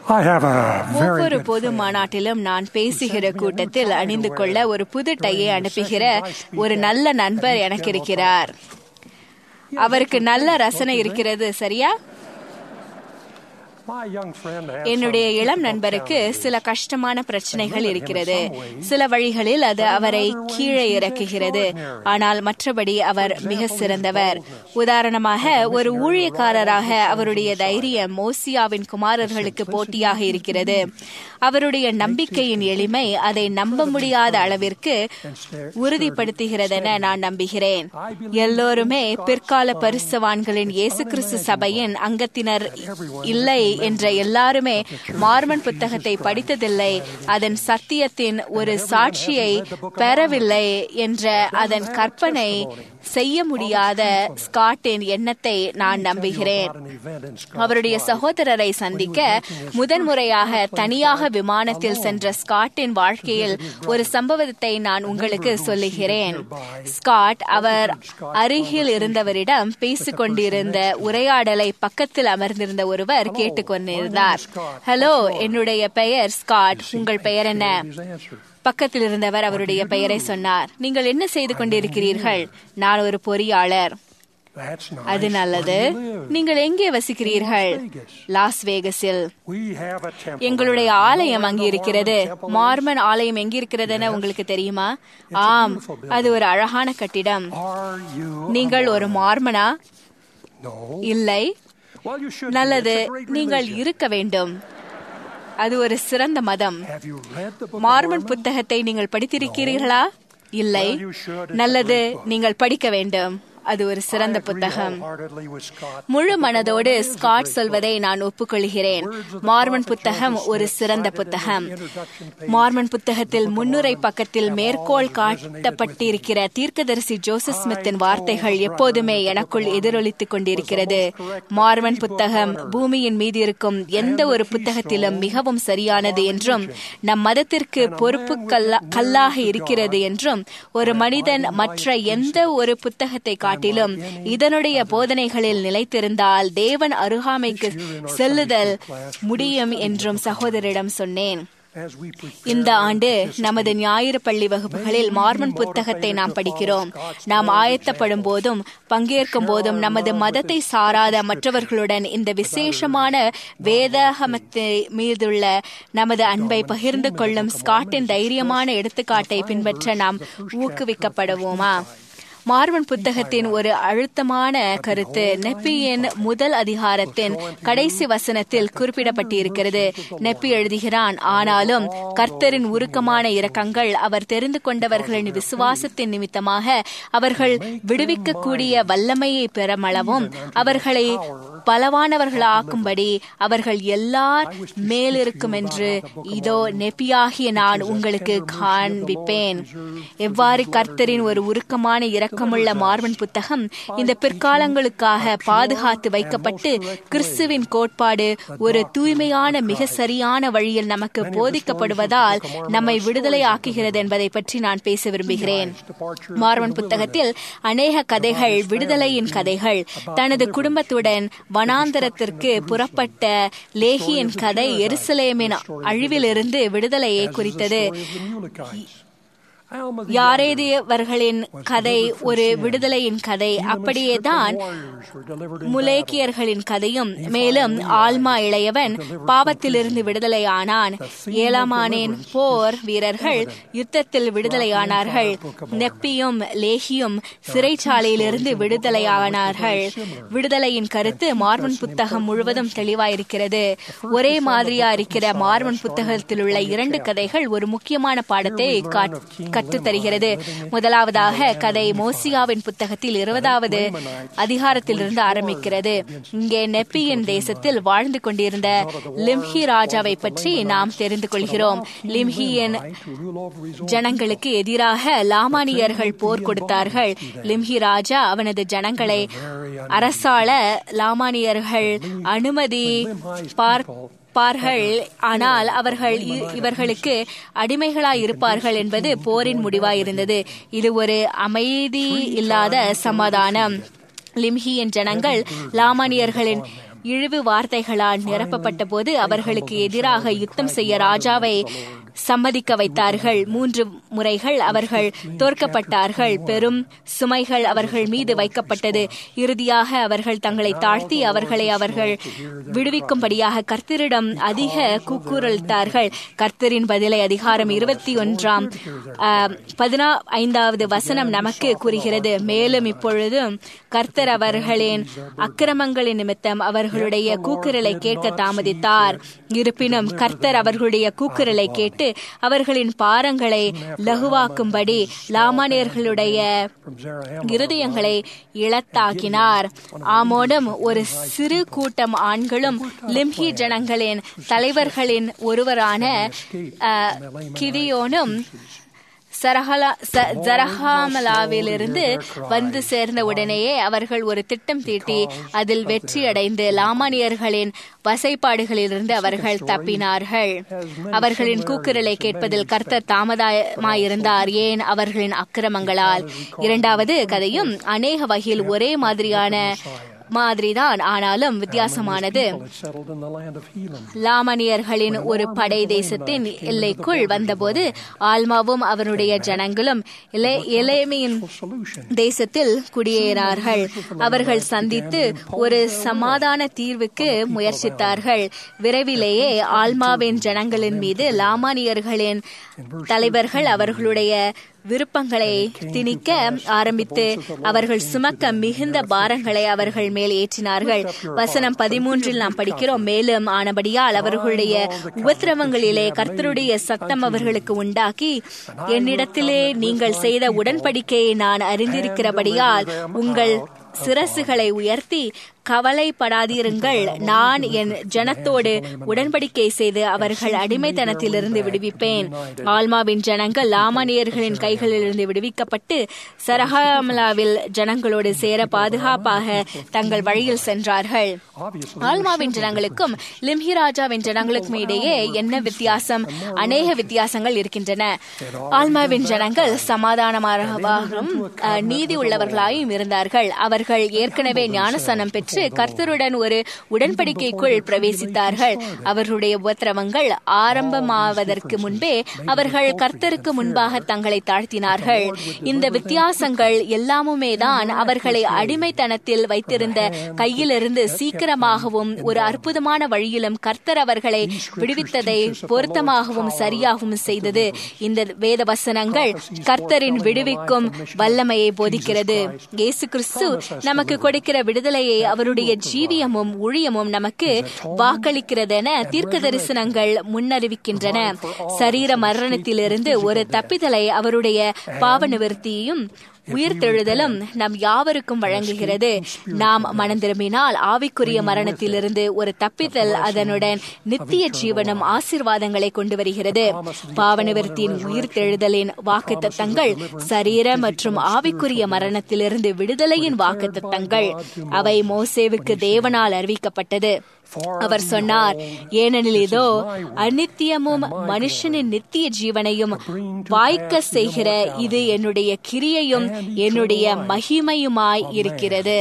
I have a very ஒவ்வொரு good பொது friend. மாநாட்டிலும் நான் பேசுகிற கூட்டத்தில் அணிந்து கொள்ள ஒரு புது டையை அனுப்புகிற ஒரு நல்ல நண்பர் எனக்கு இருக்கிறார் அவருக்கு நல்ல ரசனை இருக்கிறது சரியா My young friend has என்னுடைய some இளம் difficult நண்பருக்கு challenges. சில கஷ்டமான பிரச்சனைகள் இருக்கிறது சில வழிகளில் அது அவரை கீழே இறக்குகிறது ஆனால் மற்றபடி அவர் மிக சிறந்தவர் உதாரணமாக ஒரு ஊழியக்காரராக அவருடைய தைரியம் மோசியாவின் குமாரர்களுக்கு போட்டியாக இருக்கிறது அவருடைய நம்பிக்கையின் எளிமை அதை நம்ப முடியாத அளவிற்கு உறுதிப்படுத்துகிறதென நான் நம்புகிறேன் எல்லோருமே பிற்கால பரிசுவான்களின் இயேசு கிறிஸ்து சபையின் அங்கத்தினர் இல்லை என்ற எல்லாருமே மார்மன் புத்தகத்தை படித்ததில்லை அதன் சத்தியத்தின் ஒரு சாட்சியை பெறவில்லை என்ற அதன் கற்பனை செய்ய முடியாத ஸ்காட்டின் எண்ணத்தை நான் நம்புகிறேன் An event in Scotland. அவருடைய சகோதரரை சந்திக்க முதன்முறையாக தனியாக விமானத்தில் சென்ற ஸ்காட்டின் வாழ்க்கையில் ஒரு சம்பவத்தை நான் உங்களுக்கு சொல்லுகிறேன் ஸ்காட் அவர் அருகில் இருந்தவரிடம் பேசிக் கொண்டிருந்த உரையாடலை பக்கத்தில் அமர்ந்திருந்த ஒருவர் கேட்டுக்கொண்டிருந்தார் ஹலோ என்னுடைய பெயர் ஸ்காட் உங்கள் பெயர் என்ன His answer. பக்கத்தில் இருந்தவர் அவருடைய பெயரை சொன்னார் நீங்கள் என்ன செய்து கொண்டிருக்கிறீர்கள் நான் ஒரு பொறியாளர் That's nice. அது நல்லது Where do you live? நீங்கள் எங்கே வசிக்கிறீர்கள் லாஸ் வேகஸில் We have a temple எங்களுடைய there. ஆலயம் Know அங்கு where the இருக்கிறது Mormon temple is? மார்மன் ஆலயம் எங்க இருக்கிறதுன்னு உங்களுக்கு தெரியுமா ஆம் அது ஒரு அழகான கட்டிடம் Are you a நீங்கள் ஒரு மார்மனா No. இல்லை Well, you should be. நல்லது It's a great நீங்கள் religion. இருக்க வேண்டும் அது ஒரு சிறந்த மதம் Have you read the book of Mormon Mormon? புத்தகத்தை நீங்கள் படித்திருக்கிறீர்களா இல்லை Well, you should. It's a நல்லது great book. நீங்கள் படிக்க வேண்டும் அது ஒரு சிறந்த I agree புத்தகம் wholeheartedly with Scott. முழு The book of மனதோடு Mormon is a Scott great சொல்வதை book. நான் ஒப்புக்கொள்கிறேன் Words of the Mormon prophet புத்தகம் Joseph ஒரு Smith சிறந்த cited in புத்தகம் his introduction page. மார்மன் புத்தகத்தில் The book of முன்னுரை Mormon பக்கத்தில் have மேற்கோள் always resonated காட்டப்பட்டிருக்கிற தீர்க்கதரிசி ஜோசப் ஸ்மித்தின் வார்த்தைகள் எப்போதுமே எனக்குள் எதிரொலித்துக் கொண்டிருக்கிறது மார்மன் புத்தகம் பூமியின் மீது இருக்கும் எந்த ஒரு புத்தகத்திலும் மிகவும் சரியானது என்றும் நம் மதத்திற்கு பொறுப்பு கல்லா- கல்லாக இருக்கிறது என்றும் ஒரு மனிதன் மற்ற எந்த ஒரு புத்தகத்தை காட்டிலும் இதனுடைய போதனைகளில் நிலைத்திருந்தால் தேவன் அருகாமைக்கு செல்லுதல் முடியும் என்றும் சகோதரிடம் சொன்னேன் As we prepare இந்த ஆண்டு நமது ஞாயிறு பள்ளி வகுப்புகளில் மார்மன் புத்தகத்தை நாம் படிக்கிறோம் நாம் ஆயத்தப்படும் போதும் பங்கேற்கும் போதும் நமது மதத்தை சாராத மற்றவர்களுடன் இந்த விசேஷமான வேதாகமத்தை மீதுள்ள நமது அன்பை பகிர்ந்து கொள்ளும் ஸ்காட்டின் தைரியமான எடுத்துக்காட்டை பின்பற்ற நாம் ஊக்குவிக்கப்படுவோமா மார்மன் புத்தகத்தின் ஒரு அழுத்தமான கருத்து நெப்பியின் முதல் அதிகாரத்தின் கடைசி வசனத்தில் குறிப்பிடப்பட்டிருக்கிறது நெப்பி எழுதுகிறான் ஆனாலும் கர்த்தரின் உருக்கமான இரக்கங்கள் அவர் தெரிந்து கொண்டவர்களின் விசுவாசத்தின் நிமித்தமாக அவர்கள் விடுவிக்கக்கூடிய வல்லமையை பெறமளவும் அவர்களை பலவானவர்களாக்கும்படி அவர்கள் எல்லார் மேலிருக்கும் என்று இதோ நெப்பியாகிய நான் உங்களுக்கு காண்பிப்பேன் எவ்வாறு கர்த்தரின் ஒரு உருக்கமான இரக்கமுள்ள மார்மன் புத்தகம் இந்த பிற்காலங்களுக்காக பாதுகாத்து வைக்கப்பட்டு கிறிஸ்துவின் கோட்பாடு ஒரு தூய்மையான மிக சரியான வழியில் நமக்கு போதிக்கப்படுவதால் நம்மை விடுதலை ஆக்குகிறது என்பதை பற்றி நான் பேச விரும்புகிறேன் மார்மன் புத்தகத்தில் அநேக கதைகள் விடுதலையின் கதைகள் தனது குடும்பத்துடன் வனாந்தரத்திற்கு புறப்பட்ட லேகியின் கதை எருசலேமின் அழிவிலிருந்து விடுதலையை குறித்தது யாரேதியவர்களின் கதை ஒரு விடுதலையின் கதை அப்படியேதான் முலேக்கியர்களின் கதையும் மேலும் ஆல்மா இளையவன் பாவத்திலிருந்து விடுதலையானான் ஏலாமானின் போர் வீரர்கள் யுத்தத்தில் விடுதலையானார்கள் நெப்பியும் லேகியும் சிறைச்சாலையிலிருந்து விடுதலையானார்கள் விடுதலையின் கருத்து மார்மன் புத்தகம் முழுவதும் தெளிவாயிருக்கிறது ஒரே மாதிரியா இருக்கிற மார்மன் புத்தகத்தில் உள்ள இரண்டு கதைகள் ஒரு முக்கியமான பாடத்தை கற்றுத்தருகிறது முதலாவதாக கதை மோசியாவின் புத்தகத்தில் இருபதாவது அதிகாரத்திலிருந்து ஆரம்பிக்கிறது இங்கே நெப்பியின் தேசத்தில் வாழ்ந்து கொண்டிருந்த லிம்ஹி ராஜாவை பற்றி நாம் தெரிந்து கொள்கிறோம் லிம்ஹியின் ஜனங்களுக்கு எதிராக லாமானியர்கள் போர் கொடுத்தார்கள் லிம்ஹி ராஜா அவனது ஜனங்களை அரசாள லாமானியர்கள் அனுமதி பார்க்க இருப்பார்கள் ஆனால் அவர்கள் இவர்களுக்கு அடிமைகளாய் இருப்பார்கள் என்பது போரின் முடிவாயிருந்தது இது ஒரு அமைதி இல்லாத சமாதானம் லிம்ஹியின் ஜனங்கள் லாமானியர்களின் இழிவு வார்த்தைகளால் நிரப்பப்பட்ட போது அவர்களுக்கு எதிராக யுத்தம் செய்ய ராஜாவை சம்மதிக்க வைத்தார்கள் மூன்று முறைகள் அவர்கள் தோற்கப்பட்டார்கள் பெரும் சுமைகள் அவர்கள் மீது வைக்கப்பட்டது இறுதியாக அவர்கள் தங்களை தாழ்த்தி அவர்களை அவர்கள் விடுவிக்கும்படியாக கர்த்தரிடம் அதிக கூக்குரலிட்டார்கள் கர்த்தரின் பதிலை அதிகாரம் இருபத்தி ஒன்றாம் பதினா ஐந்தாவது வசனம் நமக்கு கூறுகிறது மேலும் இப்பொழுது கர்த்தர் அவர்களின் அக்கிரமங்களின் நிமித்தம் அவர்களுடைய கூக்குரலை கேட்க தாமதித்தார் இருப்பினும் கர்த்தர் அவர்களுடைய கூக்குரலை கேட்டு அவர்களின் பாரங்களை லகுவாக்கும்படி லாமானியர்களுடைய இருதயங்களை இழத்தாக்கினார் ஆமோடும் ஒரு சிறு கூட்டம் ஆண்களும் லிம்ஹி ஜனங்களின் தலைவர்களின் ஒருவரான கிதியோனும் ஜரஹாமலாவிலிருந்து வந்து சேர்ந்த உடனேயே அவர்கள் ஒரு திட்டம் தீட்டி அதில் வெற்றியடைந்து லாமானியர்களின் வசைப்பாடுகளிலிருந்து அவர்கள் தப்பினார்கள் அவர்களின் கூக்குரலை கேட்பதில் கர்த்தர் தாமதமாயிருந்தார் ஏன் அவர்களின் அக்கிரமங்களால் இரண்டாவது கதையும் அநேக வகையில் ஒரே மாதிரியான மாதிரிதான் ஆனாலும் வித்தியாசமானது லாமனியர்களின் ஒரு படை தேசத்தின் எல்லைக்குள் வந்தபோது ஆல்மாவும் அவனுடைய ஜனங்களும் இலேமியின் தேசத்தில் குடியேறார்கள் அவர்கள் சந்தித்து ஒரு சமாதான தீர்வுக்கு முயற்சித்தார்கள் விரைவிலேயே ஆல்மாவின் ஜனங்களின் மீது லாமானியர்களின் தலைவர்கள் அவர்களுடைய விருப்பங்களை திணிக்க ஆரம்பித்து அவர்கள் சுமக்க மிகுந்த பாரங்களை அவர்கள் மேல் ஏற்றினார்கள் வசனம் பதிமூன்றில் நாம் படிக்கிறோம் மேலும் ஆனபடியால் அவர்களுடைய உபத்திரவங்களிலே கர்த்தருடைய சத்தம் அவர்களுக்கு உண்டாக்கி என்னிடத்திலே நீங்கள் செய்த உடன்படிக்கையை நான் அறிந்திருக்கிறபடியால் உங்கள் சிரசுகளை உயர்த்தி கவலைப்படாதிருங்கள் நான் என் ஜனத்தோடு உடன்படிக்கை செய்து அவர்கள் அடிமைத்தனத்திலிருந்து விடுவிப்பேன் ஆல்மாவின் ஜனங்கள் லாமானியர்களின் கைகளிலிருந்து விடுவிக்கப்பட்டு சரஹாமலாவில் ஜனங்களோடு சேர பாதுகாப்பாக தங்கள் வழியில் சென்றார்கள் ஆல்மாவின் ஜனங்களுக்கும் லிம்ஹி ராஜாவின் ஜனங்களுக்கும் இடையே என்ன வித்தியாசம் அநேக வித்தியாசங்கள் இருக்கின்றன ஆல்மாவின் ஜனங்கள் சமாதானமாகவும் நீதி உள்ளவர்களாயும் இருந்தார்கள் அவர்கள் ஏற்கனவே ஞானசனம் பெற்று கர்த்தருடன் ஒரு உடன்படிக்கைக்குள் பிரவேசித்தார்கள் அவர்களுடைய உபத்திரவங்கள் ஆரம்பமாவதற்கு முன்பே அவர்கள் கர்த்தருக்கு முன்பாக தங்களை தாழ்த்தினார்கள் இந்த வித்தியாசங்கள் எல்லாமுமே தான் அவர்களை அடிமைத்தனத்தில் வைத்திருந்த கையிலிருந்து சீக்கிரமாகவும் ஒரு அற்புதமான வழியிலும் கர்த்தர் அவர்களை விடுவித்ததை பொருத்தமாகவும் சரியாகவும் செய்தது இந்த வேத வசனங்கள் கர்த்தரின் விடுவிக்கும் வல்லமையை போதிக்கிறது இயேசு கிறிஸ்து நமக்கு கொடுக்கிற விடுதலையை அவருடைய ஜீவியமும் ஊழியமும் நமக்கு வாக்களிக்கிறதென தீர்க்க தரிசனங்கள் முன்னறிவிக்கின்றன சரீர மரணத்திலிருந்து ஒரு தப்பிதலை அவருடைய பாவ நிவர்த்தியையும் உயிர்த்தெழுதலும் நம் யாவருக்கும் வழங்குகிறது நாம் மனம் திரும்பினால் ஆவிக்குரிய மரணத்திலிருந்து ஒரு தப்பித்தல் அதனுடன் நித்திய ஜீவனம் ஆசிர்வாதங்களை கொண்டு வருகிறது பாவனிவர்த்தியின் உயிர்த்தெழுதலின் வாக்கு தத்தங்கள் சரீர மற்றும் ஆவிக்குரிய மரணத்திலிருந்து விடுதலையின் வாக்கு தத்தங்கள் அவை மோசேவுக்கு தேவனால் அறிவிக்கப்பட்டது அவர் சொன்னார் ஏனெனில் இதோ அநித்தியமும் மனுஷனின் நித்திய ஜீவனையும் வாய்க்க செய்கிற இது என்னுடைய கிரியையும் என்னுடைய மகிமையுமாய் இருக்கிறது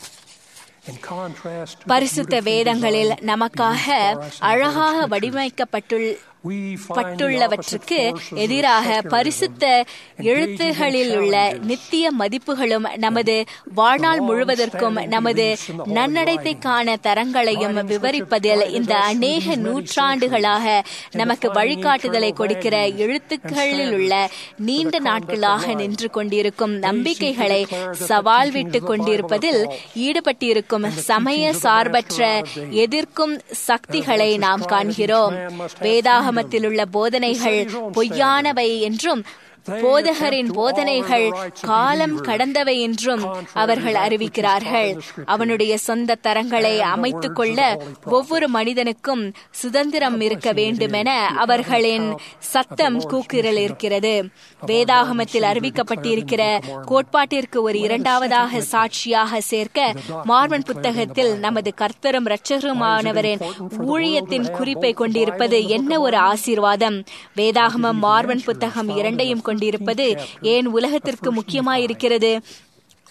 பரிசுத்த வேதங்களில் நமக்காக அழகாக வடிவமைக்கப்பட்டுள்ள பட்டுள்ளவற்றுக்கு எதிராக பரிசுத்த எழுத்துகளில் உள்ள நித்திய மதிப்புகளும் நமது வாழ்நாள் முழுவதற்கும் நமது நன்னடத்தைக்கான தரங்களையும் விவரிப்பதில் இந்த அநேக நூற்றாண்டுகளாக நமக்கு வழிகாட்டுதலை கொடுக்கிற எழுத்துக்களில் உள்ள நீண்ட நாட்களாக நின்று கொண்டிருக்கும் நம்பிக்கைகளை சவால் விட்டு கொண்டிருப்பதில் ஈடுபட்டிருக்கும் சமய சார்பற்ற எதிர்க்கும் சக்திகளை நாம் காண்கிறோம் வேதாக வேதாகமத்தில் உள்ள போதனைகள் பொய்யானவை என்றும் போதகரின் போதனைகள் காலம் கடந்தவை என்றும் அவர்கள் அறிவிக்கிறார்கள் அவனுடைய சொந்த தரங்களை அமைத்துக் கொள்ள ஒவ்வொரு மனிதனுக்கும் சுதந்திரம் இருக்க வேண்டுமென அவர்களின் சத்தம் கூக்குரல் இருக்கிறது வேதாகமத்தில் அறிவிக்கப்பட்டிருக்கிற கோட்பாட்டிற்கு ஒரு இரண்டாவதாக சாட்சியாக சேர்க்க மார்மன் புத்தகத்தில் நமது கர்த்தரும் இரட்சகருமானவரின் ஊழியத்தின் குறிப்பை கொண்டிருப்பது என்ன ஒரு ஆசீர்வாதம் வேதாகமம் மார்மன் புத்தகம் இரண்டையும் கொண்டிருப்பது ஏன் உலகத்திற்கு முக்கியமாயிருக்கிறது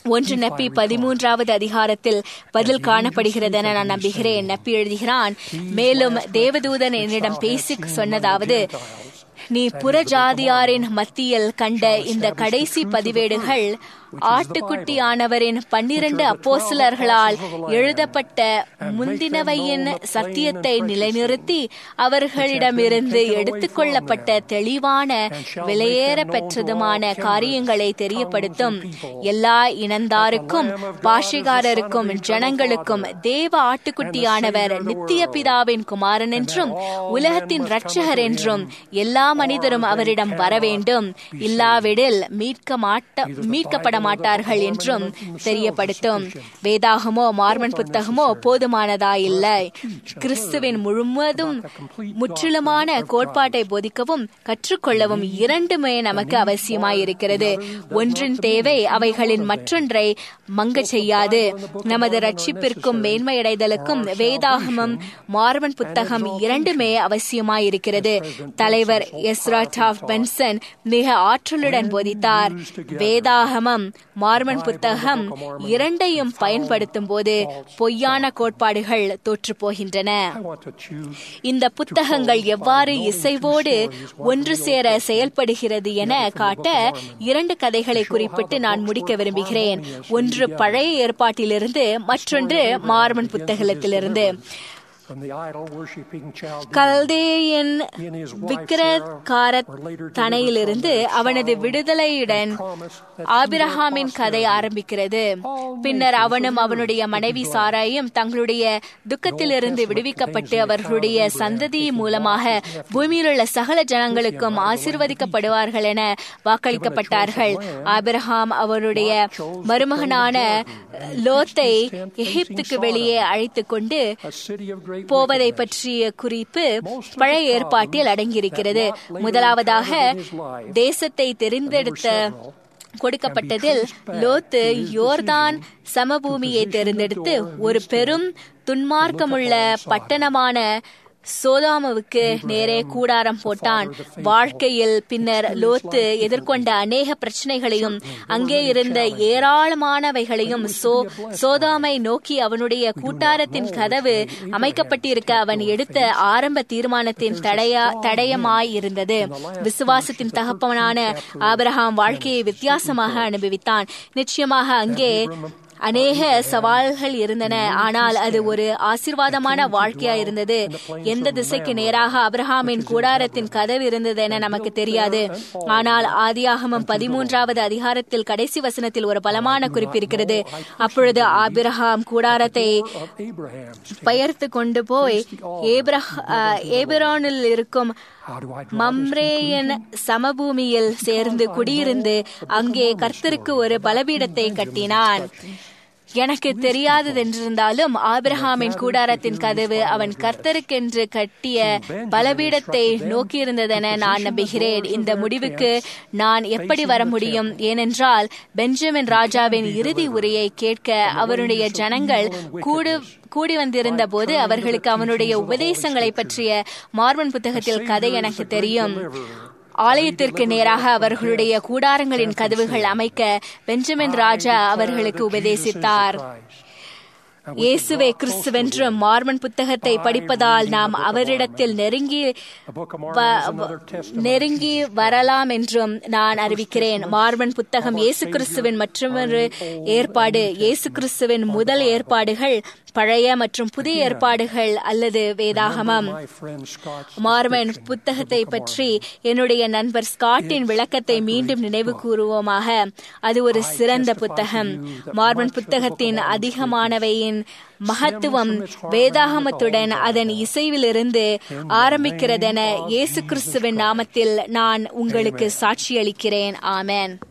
ஒன்று நப்பி பதிமூன்றாவது அதிகாரத்தில் பதில் காணப்படுகிறதென நான் நம்புகிறேன் நப்பி எழுதுகிறான் மேலும் தேவதூதன் என்னிடம் பேசி சொன்னதாவது நீ புறஜாதியாரின் மத்தியில் கண்ட இந்த கடைசி பதிவேடுகள் ஆட்டுக்குட்டியானவரின் பன்னிரண்டு அப்போசிலர்களால் எழுதப்பட்ட முந்தினவையின் சத்தியத்தை நிலைநிறுத்தி அவர்களிடமிருந்து எடுத்துக்கொள்ளப்பட்ட தெளிவான விலையேற பெற்றதுமான காரியங்களை தெரியப்படுத்தும் எல்லா இனந்தாருக்கும் பாஷைகாரருக்கும் ஜனங்களுக்கும் தேவ ஆட்டுக்குட்டியானவர் நித்திய பிதாவின் குமாரன் என்றும் உலகத்தின் இரட்சகர் என்றும் எல்லா மனிதரும் அவரிடம் வர வேண்டும் இல்லாவிடில் மீட்க மாட்ட மீட்கப்பட மாட்டார்கள் என்றும் தெரியப்படுத்தும் வேதாகமோ மார்மன் புத்தகமோ போதுமானதாயில்லை கிறிஸ்துவின் முழுவதும் முற்றிலுமான கோட்பாட்டை போதிக்கவும் கற்றுக்கொள்ளவும் இரண்டுமே நமக்கு அவசியமாயிருக்கிறது ஒன்றின் தேவை அவைகளின் மற்றொன்றை மங்க செய்யாது நமது ரட்சிப்பிற்கும் மேன்மையடைதலுக்கும் வேதாகமம் மார்மன் புத்தகம் இரண்டுமே அவசியமாயிருக்கிறது தலைவர் எஸ்ரா டாஃப் பென்சன் மிக ஆற்றலுடன் போதித்தார் வேதாகமம் மார்மன் புத்தகம் இரண்டையும் பயன்படுத்தும் போது பொய்யான கோட்பாடுகள் தோற்று போகின்றன இந்த புத்தகங்கள் எவ்வாறு இசைவோடு ஒன்று சேர செயல்படுகிறது என காட்ட இரண்டு கதைகளை குறிப்பிட்டு நான் முடிக்க விரும்புகிறேன் ஒன்று பழைய ஏற்பாட்டிலிருந்து மற்றொன்று மார்மன் புத்தகத்திலிருந்து கல்தேயன் விக்கிரகார தனையிலிருந்து அவனது விடுதலையுடன் ஆபிரஹாமின் கதை ஆரம்பிக்கிறது பின்னர் அவனும் அவனுடைய மனைவி சாராயும் தங்களுடைய துக்கத்திலிருந்து விடுவிக்கப்பட்டு அவர்களுடைய சந்ததி மூலமாக பூமியில் உள்ள சகல ஜனங்களுக்கும் ஆசிர்வதிக்கப்படுவார்கள் என வாக்களிக்கப்பட்டார்கள் ஆபிரஹாம் அவருடைய மருமகனான லோத்தை எகிப்துக்கு வெளியே அழைத்து கொண்டு போவதை பற்றிய குறிப்பு பழைய ஏற்பாட்டில் அடங்கியிருக்கிறது முதலாவதாக தேசத்தை தெரிந்தெடுத்த கொடுக்கப்பட்டதில் லோத்து யோர்தான் சமபூமியை தேர்ந்தெடுத்து ஒரு பெரும் துன்மார்க்கமுள்ள பட்டணமான சோதாமுவுக்கு நேரே கூடாரம் போட்டான் வாழ்க்கையில் பின்னர் லோத்து எதிர்கொண்ட அநேக பிரச்சனைகளையும் அங்கே இருந்த ஏராளமானவைகளையும் சோ சோதாமை நோக்கி அவனுடைய கூட்டாரத்தின் கதவு அமைக்கப்பட்டிருக்க அவன் எடுத்த ஆரம்ப தீர்மானத்தின் தடையா தடயமாய் இருந்தது விசுவாசத்தின் தகப்பனான ஆபிரஹாம் வாழ்க்கையை வித்தியாசமாக அனுபவித்தான் நிச்சயமாக அங்கே அநேக சவால்கள் இருந்தன ஆனால் அது ஒரு ஆசிர்வாதமான வாழ்க்கையா இருந்தது எந்த திசைக்கு நேராக அப்ரஹாமின் கூடாரத்தின் கதவு இருந்தது என நமக்கு தெரியாது ஆனால் ஆதியாகமம் பதிமூன்றாவது அதிகாரத்தில் கடைசி வசனத்தில் ஒரு பலமான குறிப்பு இருக்கிறது அப்பொழுது ஆபிரஹாம் கூடாரத்தை பெயர்த்து கொண்டு போய் ஏபிரானில் இருக்கும் மம்ரேயன் சமபூமியில் சேர்ந்து குடியிருந்து அங்கே கர்த்தருக்கு ஒரு பலபீடத்தை கட்டினான் எனக்கு தெரியாததென்றிருந்தாலும் ஆபிரஹாமின் கூடாரத்தின் கதவு அவன் கர்த்தருக்கென்று கட்டிய பலபீடத்தை நோக்கியிருந்ததென நான் நம்புகிறேன் இந்த முடிவுக்கு நான் எப்படி வர முடியும் ஏனென்றால் பெஞ்சமின் ராஜாவின் இறுதி உரையை கேட்க அவருடைய ஜனங்கள் கூடு கூடி வந்திருந்த போது அவர்களுக்கு அவனுடைய உபதேசங்களை பற்றிய மார்மன் புத்தகத்தில் கதை எனக்கு தெரியும் ஆலயத்திற்கு நேராக அவர்களுடைய கூடாரங்களின் கதவுகள் அமைக்க பெஞ்சமின் ராஜா அவர்களுக்கு உபதேசித்தார் இயேசுவே கிறிஸ்துவென்றும் மார்மன் புத்தகத்தை படிப்பதால் நாம் அவரிடத்தில் நெருங்கி நெருங்கி வரலாம் என்றும் நான் அறிவிக்கிறேன் மார்மன் புத்தகம் இயேசு கிறிஸ்துவின் மற்றொரு ஏற்பாடு இயேசு கிறிஸ்துவின் முதல் ஏற்பாடுகள் பழைய மற்றும் புதிய ஏற்பாடுகள் அல்லது வேதாகமம் மார்மன் புத்தகத்தை பற்றி என்னுடைய நண்பர் ஸ்காட்டின் விளக்கத்தை மீண்டும் நினைவு கூறுவோமாக அது ஒரு சிறந்த புத்தகம் மார்மன் புத்தகத்தின் அதிகமானவையின் மகத்துவம் வேதாகமத்துடன் அதன் இசைவிலிருந்து ஆரம்பிக்கிறதென இயேசு கிறிஸ்துவின் நாமத்தில் நான் உங்களுக்கு சாட்சியளிக்கிறேன் ஆமேன்